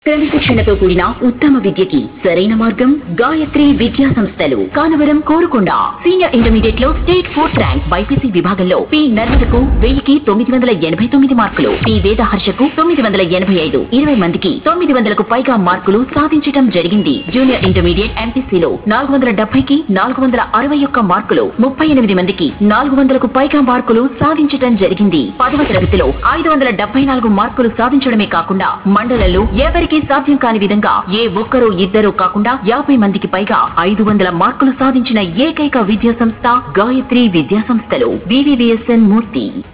క్రమశిక్షణతో కూడిన ఉత్తమ విద్యకి సరైన మార్గం గాయత్రి విద్యా సంస్థలు కానవరం కోరుకొండ సీనియర్ ఇంటర్మీడియట్ లో స్టేట్ ఫోర్త్ ర్యాంక్ బైపీసీ విభాగంలో పి నర్మదకు వెయ్యికి తొమ్మిది వందల ఎనభై తొమ్మిది మార్కులు పి వేదహర్షకు తొమ్మిది వందల ఎనభై ఐదు ఇరవై మందికి తొమ్మిది వందలకు పైగా మార్కులు సాధించటం జరిగింది జూనియర్ ఇంటర్మీడియట్ ఎంపీసీలో నాలుగు వందల డెబ్బైకి నాలుగు వందల అరవై ఒక్క మార్కులు ముప్పై ఎనిమిది మందికి నాలుగు వందలకు పైగా మార్కులు సాధించటం జరిగింది పదవ తరగతిలో ఐదు వందల డెబ్బై నాలుగు మార్కులు సాధించడమే కాకుండా మండలంలో ఎవరికీ సాధ్యం కాని విధంగా ఏ ఒక్కరో ఇద్దరో కాకుండా యాభై మందికి పైగా ఐదు వందల మార్కులు సాధించిన ఏకైక విద్యా సంస్థ గాయత్రి విద్యా సంస్థలు బీవీవీఎస్ఎన్ మూర్తి